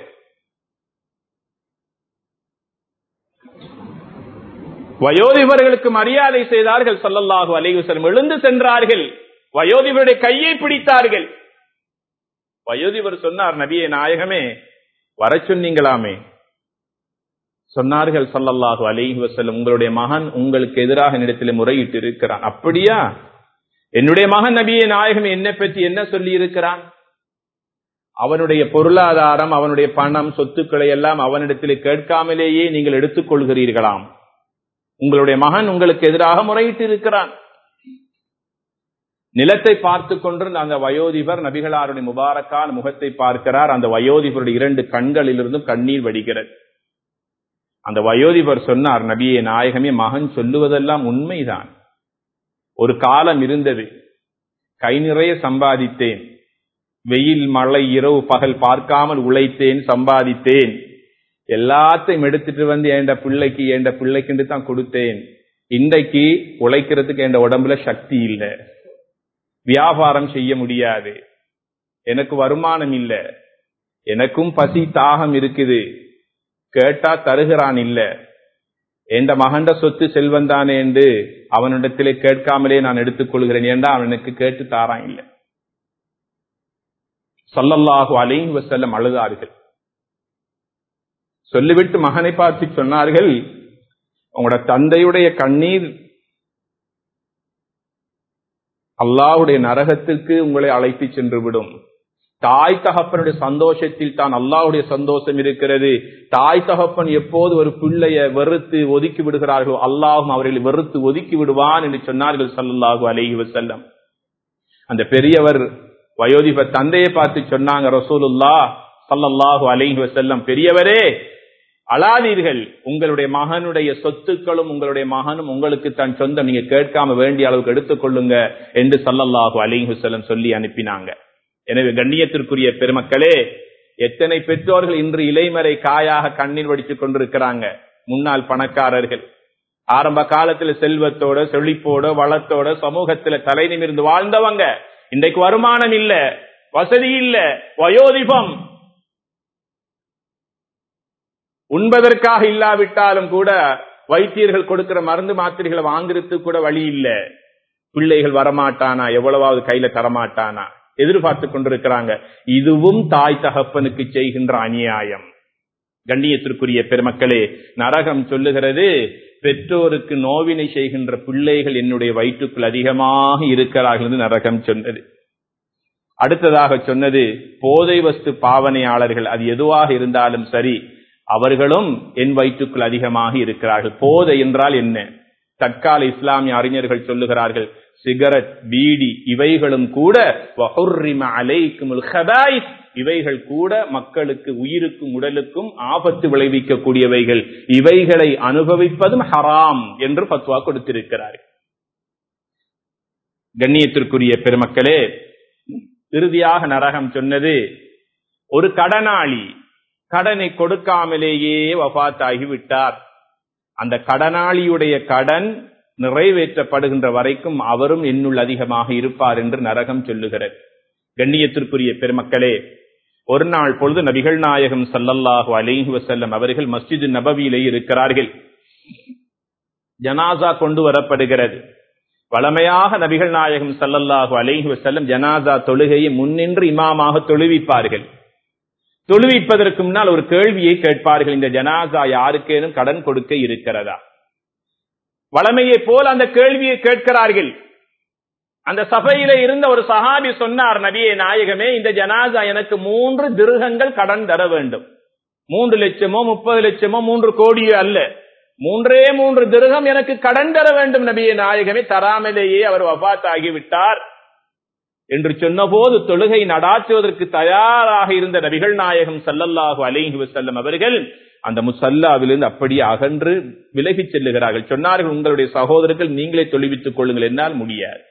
வயோதிபர்களுக்கு மரியாதை செய்தார்கள் சல்லல்லாஹு அலைவசலம் எழுந்து சென்றார்கள் வயோதிபருடைய கையை பிடித்தார்கள் வயோதிபர் சொன்னார் நபியே நாயகமே வர சொன்னீங்களாமே சொன்னார்கள் சல்லல்லாஹு அலைஹி வசல்லம் உங்களுடைய மகன் உங்களுக்கு எதிராக என்னிடத்தில் முறையிட்டு இருக்கிறான் அப்படியா என்னுடைய மகன் நபியே நாயகம் என்னை பற்றி என்ன சொல்லி இருக்கிறான் அவனுடைய பொருளாதாரம் அவனுடைய பணம் சொத்துக்களை எல்லாம் அவனிடத்தில் கேட்காமலேயே நீங்கள் எடுத்துக் கொள்கிறீர்களாம் உங்களுடைய மகன் உங்களுக்கு எதிராக முறையிட்டு இருக்கிறான் நிலத்தை பார்த்து கொண்டிருந்த அந்த வயோதிபர் நபிகளாருடைய முபாரக்கான முகத்தை பார்க்கிறார் அந்த வயோதிபருடைய இரண்டு கண்களிலிருந்தும் கண்ணீர் வடிகிறது அந்த வயோதிபர் சொன்னார் நபியே நாயகமே மகன் சொல்லுவதெல்லாம் உண்மைதான் ஒரு காலம் இருந்தது கை நிறைய சம்பாதித்தேன் வெயில் மழை இரவு பகல் பார்க்காமல் உழைத்தேன் சம்பாதித்தேன் எல்லாத்தையும் எடுத்துட்டு வந்து என் பிள்ளைக்கு என் பிள்ளைக்கு தான் கொடுத்தேன் இன்றைக்கு உழைக்கிறதுக்கு என் உடம்புல சக்தி இல்லை வியாபாரம் செய்ய முடியாது எனக்கு வருமானம் இல்ல எனக்கும் பசி தாகம் இருக்குது கேட்டா தருகிறான் இல்ல எந்த மகண்ட சொத்து செல்வந்தானே என்று அவனிடத்திலே கேட்காமலே நான் எடுத்துக் கொள்கிறேன் ஏண்டா அவனுக்கு கேட்டு தாரான் இல்லை சல்லல்லாஹு அலைஹி வசல்லம் அழுதார்கள் சொல்லிவிட்டு மகனை பார்த்து சொன்னார்கள் உங்களோட தந்தையுடைய கண்ணீர் அல்லாவுடைய நரகத்திற்கு உங்களை அழைத்து சென்று விடும் தாய் தகப்பனுடைய சந்தோஷத்தில் தான் அல்லாவுடைய சந்தோஷம் இருக்கிறது தாய் தகப்பன் எப்போது ஒரு பிள்ளைய வெறுத்து ஒதுக்கி விடுகிறார்களோ அல்லாஹும் அவர்களை வெறுத்து ஒதுக்கி விடுவான் என்று சொன்னார்கள் சல்லாஹூ அலஹி வசல்லம் அந்த பெரியவர் வயோதிப தந்தையை பார்த்து சொன்னாங்க ரசூலுல்லா சல்லல்லாஹு அலஹி வசல்லம் பெரியவரே அழாதீர்கள் உங்களுடைய மகனுடைய சொத்துக்களும் உங்களுடைய மகனும் உங்களுக்கு தன் சொந்தம் நீங்க கேட்காம வேண்டிய அளவுக்கு எடுத்துக்கொள்ளுங்க என்று சல்லல்லாஹு அலிஹி வசல்லம் சொல்லி அனுப்பினாங்க எனவே கண்ணியத்திற்குரிய பெருமக்களே எத்தனை பெற்றோர்கள் இன்று இலைமறை காயாக கண்ணீர் வடித்துக் கொண்டிருக்கிறாங்க முன்னாள் பணக்காரர்கள் ஆரம்ப காலத்துல செல்வத்தோட செழிப்போட வளத்தோட சமூகத்துல தலை நிமிர்ந்து வாழ்ந்தவங்க இன்றைக்கு வருமானம் இல்ல வசதி இல்ல வயோதிபம் உண்பதற்காக இல்லாவிட்டாலும் கூட வைத்தியர்கள் கொடுக்கிற மருந்து மாத்திரைகளை வாங்குறதுக்கு கூட வழி இல்ல பிள்ளைகள் வரமாட்டானா எவ்வளவாவது கையில தரமாட்டானா எதிர்பார்த்து கொண்டிருக்கிறாங்க இதுவும் தாய் தகப்பனுக்கு செய்கின்ற அநியாயம் கண்ணியத்திற்குரிய பெருமக்களே நரகம் சொல்லுகிறது பெற்றோருக்கு நோவினை செய்கின்ற பிள்ளைகள் என்னுடைய வயிற்றுக்குள் அதிகமாக இருக்கிறார்கள் என்று நரகம் சொன்னது அடுத்ததாக சொன்னது போதை வஸ்து பாவனையாளர்கள் அது எதுவாக இருந்தாலும் சரி அவர்களும் என் வயிற்றுக்குள் அதிகமாக இருக்கிறார்கள் போதை என்றால் என்ன தற்கால இஸ்லாமிய அறிஞர்கள் சொல்லுகிறார்கள் சிகரெட் பீடி இவைகளும் கூட இவைகள் கூட மக்களுக்கு உயிருக்கும் உடலுக்கும் ஆபத்து விளைவிக்கக்கூடியவைகள் இவைகளை அனுபவிப்பதும் ஹராம் என்று பத்வா கொடுத்திருக்கிறார்கள் கண்ணியத்திற்குரிய பெருமக்களே இறுதியாக நரகம் சொன்னது ஒரு கடனாளி கடனை கொடுக்காமலேயே வபாத்தாகி விட்டார் அந்த கடனாளியுடைய கடன் நிறைவேற்றப்படுகின்ற வரைக்கும் அவரும் என்னுள் அதிகமாக இருப்பார் என்று நரகம் சொல்லுகிறது கண்ணியத்திற்குரிய பெருமக்களே ஒரு நாள் பொழுது நபிகள் நாயகம் சல்லல்லாஹு அலைஹி வசல்லம் அவர்கள் மஸ்ஜிது நபவியிலே இருக்கிறார்கள் ஜனாசா கொண்டு வரப்படுகிறது வளமையாக நபிகள் நாயகம் சல்லல்லாஹு அலைஹி வசல்லம் ஜனாசா தொழுகையை முன்னின்று இமாமாக தொழுவிப்பார்கள் தொழுவிப்பதற்கு முன்னால் ஒரு கேள்வியை கேட்பார்கள் இந்த ஜனாசா யாருக்கேனும் கடன் கொடுக்க இருக்கிறதா வளமையை போல் அந்த கேள்வியை கேட்கிறார்கள் அந்த சபையில இருந்த ஒரு சஹாபி சொன்னார் நபியே நாயகமே இந்த ஜனாசா எனக்கு மூன்று திருகங்கள் கடன் தர வேண்டும் மூன்று லட்சமோ முப்பது லட்சமோ மூன்று கோடியோ அல்ல மூன்றே மூன்று திருகம் எனக்கு கடன் தர வேண்டும் நபியே நாயகமே தராமலேயே அவர் வபாத் ஆகிவிட்டார் என்று சொன்னபோது தொழுகை நடாற்றுவதற்கு தயாராக இருந்த நபிகள் நாயகம் சல்லல்லாஹு அலைஹி வசல்லம் அவர்கள் அந்த முசல்லாவிலிருந்து அப்படியே அகன்று விலகிச் செல்லுகிறார்கள் சொன்னார்கள் உங்களுடைய சகோதரர்கள் நீங்களே தொழுவித்துக் கொள்ளுங்கள் என்னால் முடியாது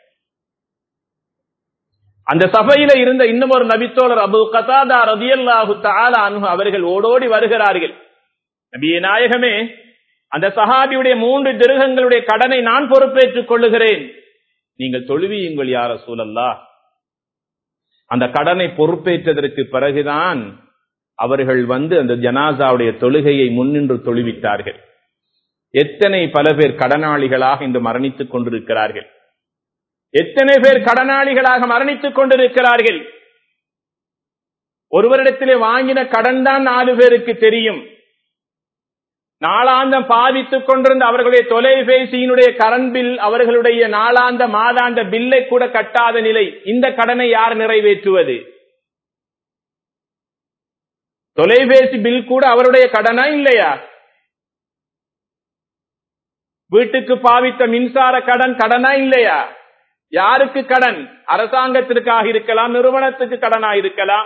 அந்த சபையில இருந்த இன்னும் ஒரு நபித்தோழர் அபு கதாதா ரதியல்லாஹு தாலா அனு அவர்கள் ஓடோடி வருகிறார்கள் நபிய நாயகமே அந்த சஹாபியுடைய மூன்று திருகங்களுடைய கடனை நான் பொறுப்பேற்றுக் கொள்ளுகிறேன் நீங்கள் தொழுவியுங்கள் யார சூழல்லா அந்த கடனை பொறுப்பேற்றதற்கு பிறகுதான் அவர்கள் வந்து அந்த ஜனாசாவுடைய தொழுகையை முன்னின்று தொழுவித்தார்கள் எத்தனை பல பேர் கடனாளிகளாக இன்று மரணித்துக் கொண்டிருக்கிறார்கள் எத்தனை பேர் கடனாளிகளாக மரணித்துக் கொண்டிருக்கிறார்கள் ஒருவரிடத்திலே வாங்கின கடன் தான் நாலு பேருக்கு தெரியும் நாளாந்தம் பாதித்துக் கொண்டிருந்த அவர்களுடைய தொலைபேசியினுடைய கரண்ட் பில் அவர்களுடைய நாளாந்த மாதாந்த பில்லை கூட கட்டாத நிலை இந்த கடனை யார் நிறைவேற்றுவது தொலைபேசி பில் கூட அவருடைய கடனா இல்லையா வீட்டுக்கு பாவித்த மின்சார கடன் கடனா இல்லையா யாருக்கு கடன் அரசாங்கத்திற்காக இருக்கலாம் நிறுவனத்துக்கு கடனா இருக்கலாம்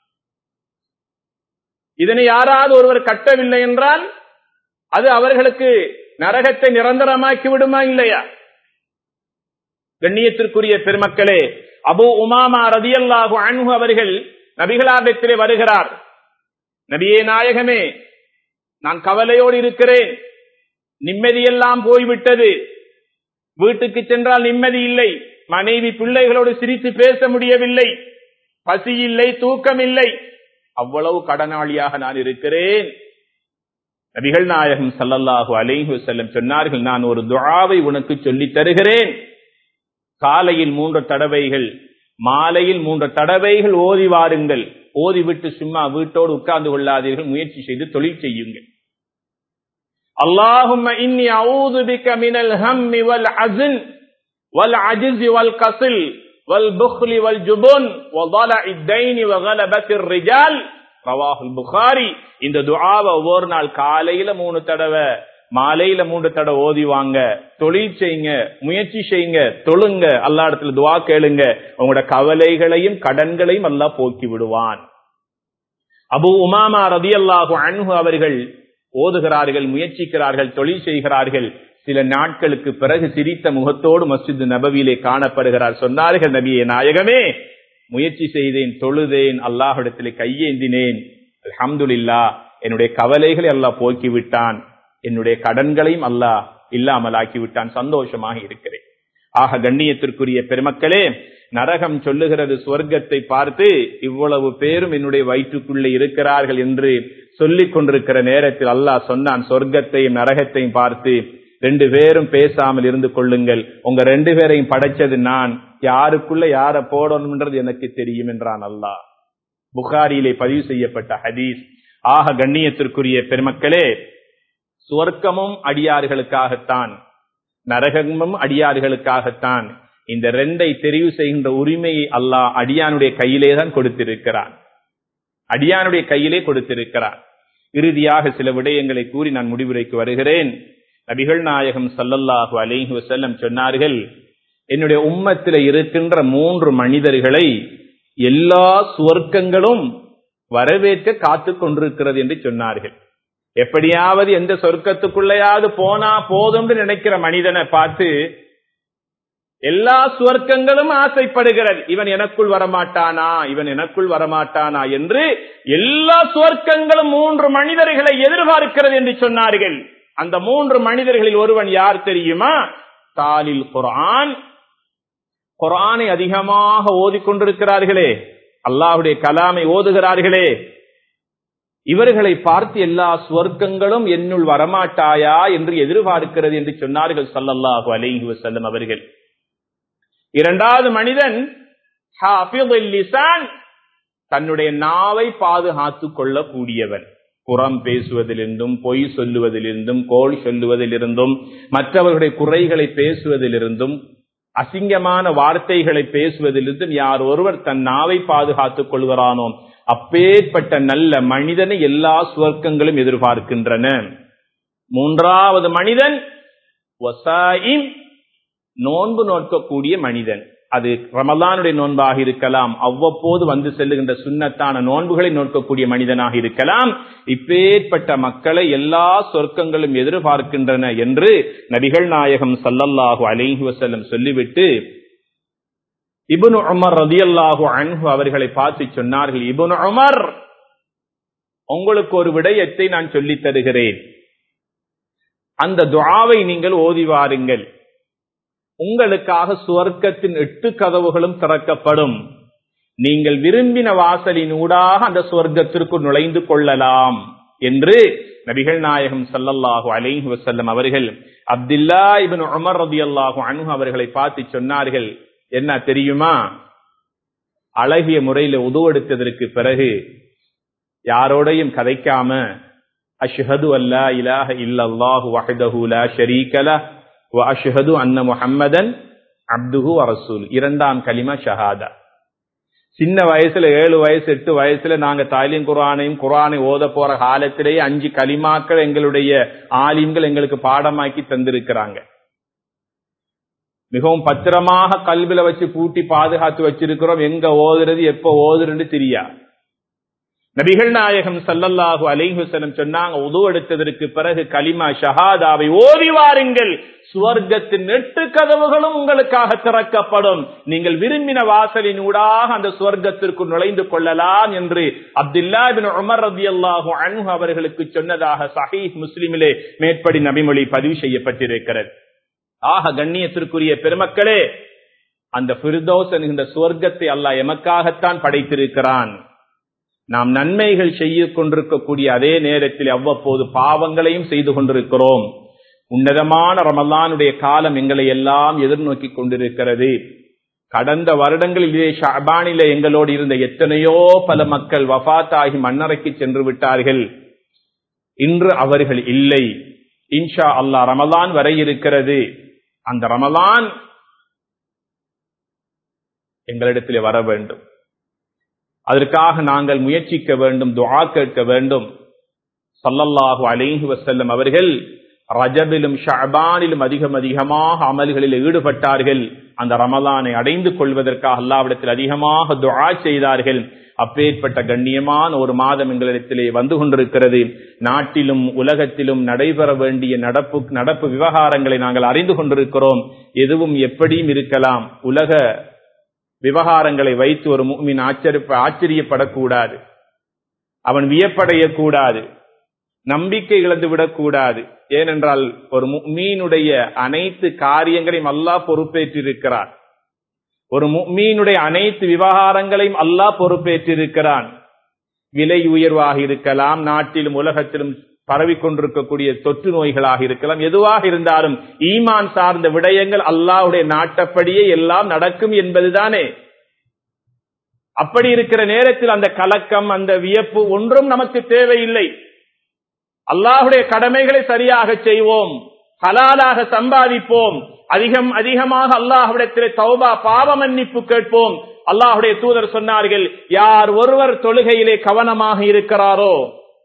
இதனை யாராவது ஒருவர் கட்டவில்லை என்றால் அது அவர்களுக்கு நரகத்தை நிரந்தரமாக்கி விடுமா இல்லையா கண்ணியத்திற்குரிய பெருமக்களே அபு உமாமா ரதியல்லாஹு அன்பு அவர்கள் நபிகளாபத்திலே வருகிறார் நபியே நாயகமே நான் கவலையோடு இருக்கிறேன் நிம்மதியெல்லாம் போய்விட்டது வீட்டுக்கு சென்றால் நிம்மதி இல்லை மனைவி பிள்ளைகளோடு சிரித்து பேச முடியவில்லை பசி இல்லை தூக்கம் இல்லை அவ்வளவு கடனாளியாக நான் இருக்கிறேன் நபிகள் நாயகம் சல்லல்லாஹு அலைஹி செல்லம் சொன்னார்கள் நான் ஒரு துழாவை உனக்கு சொல்லித் தருகிறேன் காலையில் மூன்று தடவைகள் மாலையில் மூன்று தடவைகள் ஓதி வாருங்கள் ஓதிவிட்டு சும்மா வீட்டோடு உட்கார்ந்து கொள்ளாதீர்கள் முயற்சி செய்து தொழில் செய்யுங்கள் اللهم إني أعوذ بك من الهم والعزن والعجز والقصل والبخل والجبن وضلع الدين وغلبة الرجال ரவாஹுல் புகாரி இந்த துஆவை ஒவ்வொரு நாள் காலையில மூணு தடவை மாலையில மூன்று தடவை ஓதி வாங்க தொழில் செய்யுங்க முயற்சி செய்யுங்க தொழுங்க அல்லா இடத்துல துவா கேளுங்க உங்களோட கவலைகளையும் கடன்களையும் அல்லாஹ் போக்கி விடுவான் அபு உமாமா ரதி அல்லாஹு அன்ஹு அவர்கள் ஓதுகிறார்கள் முயற்சிக்கிறார்கள் தொழில் செய்கிறார்கள் சில நாட்களுக்கு பிறகு சிரித்த முகத்தோடு மஸ்ஜித் நபவியிலே காணப்படுகிறார் சொன்னார்கள் நபியே நாயகமே முயற்சி செய்தேன் தொழுதேன் அல்லாஹிடத்திலே கையேந்தினேன் அல்ஹம்துலில்லா என்னுடைய கவலைகளை அல்லாஹ் போக்கி விட்டான் என்னுடைய கடன்களையும் அல்லாஹ் இல்லாமலாக்கி விட்டான் சந்தோஷமாக இருக்கிறேன் ஆக கண்ணியத்திற்குரிய பெருமக்களே நரகம் சொல்லுகிறது சொர்க்கத்தை பார்த்து இவ்வளவு பேரும் என்னுடைய வயிற்றுக்குள்ளே இருக்கிறார்கள் என்று சொல்லிக் கொண்டிருக்கிற நேரத்தில் அல்லாஹ் சொன்னான் சொர்க்கத்தையும் நரகத்தையும் பார்த்து ரெண்டு பேரும் பேசாமல் இருந்து கொள்ளுங்கள் உங்க ரெண்டு பேரையும் படைச்சது நான் யாருக்குள்ள யார போடணும்ன்றது எனக்கு தெரியும் என்றான் அல்லாஹ் புகாரியிலே பதிவு செய்யப்பட்ட ஹதீஸ் ஆக கண்ணியத்திற்குரிய பெருமக்களே சுவர்க்கமும் அடியார்களுக்காகத்தான் நரகமும் அடியார்களுக்காகத்தான் இந்த ரெண்டை தெரிவு செய்கின்ற உரிமையை அல்லாஹ் அடியானுடைய கையிலே தான் கொடுத்திருக்கிறான் அடியானுடைய கையிலே கொடுத்திருக்கிறான் இறுதியாக சில விடயங்களை கூறி நான் முடிவுரைக்கு வருகிறேன் நபிகள் நாயகம் சல்லல்லாஹு அலைஹி வசல்லம் சொன்னார்கள் என்னுடைய உம்மத்தில் இருக்கின்ற மூன்று மனிதர்களை எல்லா சுவர்க்கங்களும் வரவேற்க காத்து கொண்டிருக்கிறது என்று சொன்னார்கள் எப்படியாவது எந்த சொர்க்கத்துக்குள்ளையாவது போனா போதும் நினைக்கிற மனிதனை பார்த்து எல்லா சுவர்க்கங்களும் ஆசைப்படுகிறது இவன் எனக்குள் வரமாட்டானா இவன் எனக்குள் வரமாட்டானா என்று எல்லா சுவர்க்கங்களும் மூன்று மனிதர்களை எதிர்பார்க்கிறது என்று சொன்னார்கள் அந்த மூன்று மனிதர்களில் ஒருவன் யார் தெரியுமா தாலில் குரான் குரானை அதிகமாக ஓதிக்கொண்டிருக்கிறார்களே அல்லாஹுடைய கலாமை ஓதுகிறார்களே இவர்களை பார்த்து எல்லா சுவர்க்கங்களும் என்னுள் வரமாட்டாயா என்று எதிர்பார்க்கிறது என்று சொன்னார்கள் சல்லல்லாஹு அலைஹி வசல்லம் அவர்கள் இரண்டாவது மனிதன் தன்னுடைய நாவை பாதுகாத்துக் கொள்ளக்கூடியவன் புறம் பேசுவதிலிருந்தும் பொய் சொல்லுவதிலிருந்தும் கோல் சொல்லுவதிலிருந்தும் மற்றவர்களுடைய குறைகளை பேசுவதிலிருந்தும் அசிங்கமான வார்த்தைகளை பேசுவதிலிருந்தும் யார் ஒருவர் தன் நாவை பாதுகாத்துக் கொள்கிறானோ அப்பேற்பட்ட நல்ல மனிதனை எல்லா சுவர்க்கங்களும் எதிர்பார்க்கின்றன மூன்றாவது மனிதன் நோன்பு நோக்கக்கூடிய மனிதன் அது ரமலானுடைய நோன்பாக இருக்கலாம் அவ்வப்போது வந்து செல்லுகின்ற சுண்ணத்தான நோன்புகளை நோக்கக்கூடிய மனிதனாக இருக்கலாம் இப்பேற்பட்ட மக்களை எல்லா சொர்க்கங்களும் எதிர்பார்க்கின்றன என்று நபிகள் நாயகம் சல்லல்லாஹு அலைஹி வசல்லம் சொல்லிவிட்டு இபுனு உமர் ரதியல்லாஹு அன்ஹு அவர்களை பார்த்து சொன்னார்கள் இபுனு உமர் உங்களுக்கு ஒரு விடயத்தை நான் சொல்லித் தருகிறேன் அந்த துவாவை நீங்கள் ஓதி வாருங்கள் உங்களுக்காக சுவர்க்கத்தின் எட்டு கதவுகளும் திறக்கப்படும் நீங்கள் விரும்பின வாசலின் ஊடாக அந்த சுவர்க்கத்திற்கு நுழைந்து கொள்ளலாம் என்று நபிகள் நாயகம் சல்லல்லாஹு அலைஹி வசல்லம் அவர்கள் அப்துல்லா இபின் உமர் ரதி அல்லாஹு அனு அவர்களை பார்த்து சொன்னார்கள் என்ன தெரியுமா அழகிய முறையில உதவெடுத்ததற்கு பிறகு யாரோடையும் கதைக்காம அஷ்ஹது அல்லா இலாஹ இல்லல்லாஹு வஹதஹு லா ஷரீக லஹ் வ அஷ்ஹது அன்ன முஹம்மதன் அப்துஹு வரசூல் இரண்டாம் கலிமா ஷஹாதா சின்ன வயசுல ஏழு வயசு எட்டு வயசுல நாங்க தாலிம் குரானையும் குரானை ஓத போற காலத்திலேயே அஞ்சு கலிமாக்கள் எங்களுடைய ஆலிம்கள் எங்களுக்கு பாடமாக்கி தந்திருக்கிறாங்க மிகவும் பத்திரமாக கல்வில வச்சு பூட்டி பாதுகாத்து வச்சிருக்கிறோம் எங்க ஓதுறது எப்ப ஓதுறது தெரியா நபிகள் நாயகம் சல்லல்லாஹு அலைஹுசலம் சொன்னாங்க உது எடுத்ததற்கு பிறகு கலிமா ஷஹாதாவை ஓதி வாருங்கள் சுவர்க்கத்தின் எட்டு கதவுகளும் உங்களுக்காக திறக்கப்படும் நீங்கள் விரும்பின வாசலின் ஊடாக அந்த சுவர்க்கத்திற்கு நுழைந்து கொள்ளலாம் என்று அப்துல்லா பின் உமர் ரதி அல்லாஹு அன்ஹு அவர்களுக்கு சொன்னதாக சஹீஹ் முஸ்லிமிலே மேற்படி நபிமொழி பதிவு செய்யப்பட்டிருக்கிறது ஆக கண்ணியத்திற்குரிய பெருமக்களே அந்த பிரிதோஸ் என்கின்ற சுவர்க்கத்தை அல்லாஹ் எமக்காகத்தான் படைத்திருக்கிறான் நாம் நன்மைகள் செய்ய கொண்டிருக்கக்கூடிய அதே நேரத்தில் அவ்வப்போது பாவங்களையும் செய்து கொண்டிருக்கிறோம் உன்னதமான ரமலானுடைய காலம் எங்களை எல்லாம் எதிர்நோக்கி கொண்டிருக்கிறது கடந்த வருடங்களிலே ஷாபானில எங்களோடு இருந்த எத்தனையோ பல மக்கள் வஃத்தாகி மண்ணறைக்கு சென்று விட்டார்கள் இன்று அவர்கள் இல்லை இன்ஷா அல்லாஹ் ரமலான் வரை இருக்கிறது அந்த ரமலான் எங்களிடத்தில் வர வேண்டும் அதற்காக நாங்கள் முயற்சிக்க வேண்டும் துஆ கேட்க வேண்டும் சல்லல்லாஹு அலைஹி வசல்லம் அவர்கள் ரஜபிலும் ஷஅபானிலும் அதிகம் அதிகமாக அமல்களில் ஈடுபட்டார்கள் அந்த ரமலானை அடைந்து கொள்வதற்காக அல்லாவிடத்தில் அதிகமாக துஆ செய்தார்கள் அப்பேற்பட்ட கண்ணியமான ஒரு மாதம் எங்களிடத்திலே வந்து கொண்டிருக்கிறது நாட்டிலும் உலகத்திலும் நடைபெற வேண்டிய நடப்பு நடப்பு விவகாரங்களை நாங்கள் அறிந்து கொண்டிருக்கிறோம் எதுவும் எப்படியும் இருக்கலாம் உலக விவகாரங்களை வைத்து ஒரு மீன் ஆச்சரிய ஆச்சரியப்படக்கூடாது அவன் வியப்படையக்கூடாது நம்பிக்கை இழந்து விடக்கூடாது ஏனென்றால் ஒரு மீனுடைய அனைத்து காரியங்களையும் அல்லாஹ் பொறுப்பேற்றிருக்கிறார் ஒரு மீனுடைய அனைத்து விவகாரங்களையும் அல்லாஹ் பொறுப்பேற்றிருக்கிறான் விலை உயர்வாக இருக்கலாம் நாட்டிலும் உலகத்திலும் பரவிக்கொண்டிருக்கக்கூடிய தொற்று நோய்களாக இருக்கலாம் எதுவாக இருந்தாலும் ஈமான் சார்ந்த விடயங்கள் அல்லாஹ்வுடைய நாட்டப்படியே எல்லாம் நடக்கும் என்பதுதானே அப்படி இருக்கிற நேரத்தில் அந்த கலக்கம் அந்த வியப்பு ஒன்றும் நமக்கு தேவையில்லை அல்லாஹுடைய கடமைகளை சரியாக செய்வோம் ஹலாலாக சம்பாதிப்போம் அதிகம் அதிகமாக அல்லாஹ்விடத்திலே தௌபா பாவ மன்னிப்பு கேட்போம் அல்லாஹுடைய தூதர் சொன்னார்கள் யார் ஒருவர் தொழுகையிலே கவனமாக இருக்கிறாரோ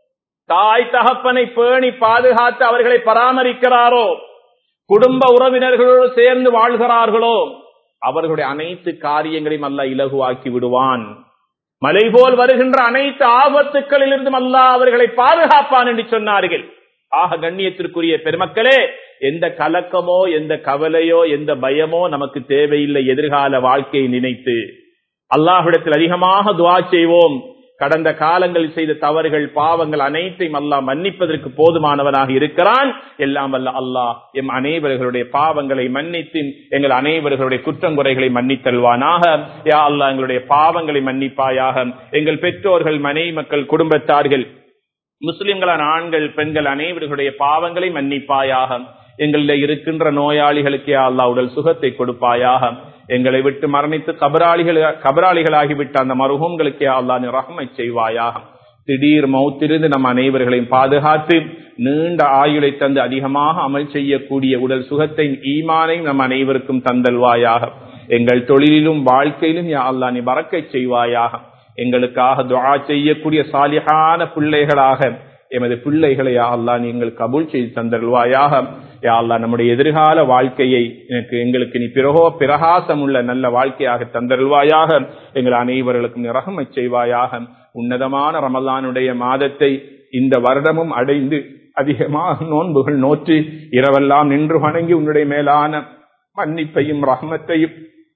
தாய் தகப்பனை பேணி பாதுகாத்து அவர்களை பராமரிக்கிறாரோ குடும்ப உறவினர்களோடு சேர்ந்து வாழ்கிறார்களோ அவர்களுடைய அனைத்து காரியங்களையும் அல்ல இலகுவாக்கி விடுவான் மலை போல் வருகின்ற அனைத்து ஆபத்துக்களிலிருந்தும் அல்லாஹ் அவர்களை பாதுகாப்பான் என்று சொன்னார்கள் ஆக கண்ணியத்திற்குரிய பெருமக்களே எந்த கலக்கமோ எந்த கவலையோ எந்த பயமோ நமக்கு தேவையில்லை எதிர்கால வாழ்க்கையை நினைத்து அல்லாஹ்விடத்தில் அதிகமாக துவா செய்வோம் கடந்த காலங்களில் செய்த தவறுகள் பாவங்கள் அனைத்தையும் அல்லாஹ் மன்னிப்பதற்கு போதுமானவனாக இருக்கிறான் எல்லாம் வல்ல அல்லாஹ் எம் அனைவர்களுடைய பாவங்களை மன்னித்து எங்கள் அனைவர்களுடைய குற்றங்குறைகளை மன்னித்தல்வானாக யா அல்லாஹ் எங்களுடைய பாவங்களை மன்னிப்பாயாக எங்கள் பெற்றோர்கள் மனைவி மக்கள் குடும்பத்தார்கள் முஸ்லிம்களான ஆண்கள் பெண்கள் அனைவர்களுடைய பாவங்களை மன்னிப்பாயாக எங்களில் இருக்கின்ற நோயாளிகளுக்கு யா அல்லாஹ் உடல் சுகத்தை கொடுப்பாயாக எங்களை விட்டு மரணித்து கபராளிகள் கபராளிகளாகிவிட்ட அந்த மருகங்களுக்கு யா அல்லாஹ் நீ ரஹ்மை செய்வாயாக திடீர் மௌத்திருந்து நம் அனைவர்களையும் பாதுகாத்து நீண்ட ஆயுளை தந்து அதிகமாக அமல் செய்யக்கூடிய உடல் சுகத்தை ஈமானையும் நம் அனைவருக்கும் தந்தல்வாயாக எங்கள் தொழிலிலும் வாழ்க்கையிலும் யா அல்லாஹ் நீ பறக்கை செய்வாயாக எங்களுக்காக துஆ செய்யக்கூடிய சாலிஹான பிள்ளைகளாக எமது பிள்ளைகளை யா அல்லாஹ் நீங்கள் கபூல் செய்து தந்தருள்வாயாக யா அல்லாஹ் நம்முடைய எதிர்கால வாழ்க்கையை எனக்கு எங்களுக்கு நீ பிறகோ பிரகாசம் உள்ள நல்ல வாழ்க்கையாக தந்தருள்வாயாக எங்கள் அனைவர்களுக்கும் நிரகமை செய்வாயாக உன்னதமான ரமலானுடைய மாதத்தை இந்த வருடமும் அடைந்து அதிகமாக நோன்புகள் நோற்றி இரவெல்லாம் நின்று வணங்கி உன்னுடைய மேலான மன்னிப்பையும் ரஹமத்தையும்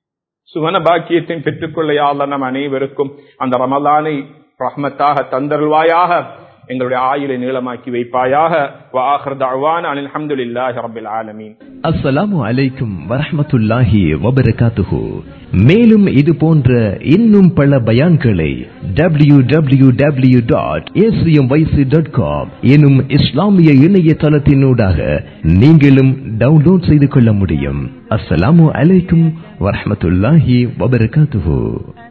சுவன பாக்கியத்தையும் பெற்றுக்கொள்ள யாழ்ல நம் அனைவருக்கும் அந்த ரமலானை ரஹ்மத்தாக தந்தருள்வாயாக எங்களுடைய ஆயுளை நீளமாக்கி வைப்பாயாக வாஹர் தஅவான அனில் ஹம்துலில்லாஹி ரப்பில் ஆலமீன் அஸ்ஸலாமு அலைக்கும் வரஹ்மத்துல்லாஹி வபரகாத்துஹு மேலும் இது போன்ற இன்னும் பல பயான்களை W W W dot dot com எனும் இஸ்லாமிய இணையதளத்தினூடாக நீங்களும் டவுன்லோட் செய்து கொள்ள முடியும் அஸ்ஸலாமு அலைக்கும் வரஹ்மத்துல்லாஹி வபரகாத்துஹு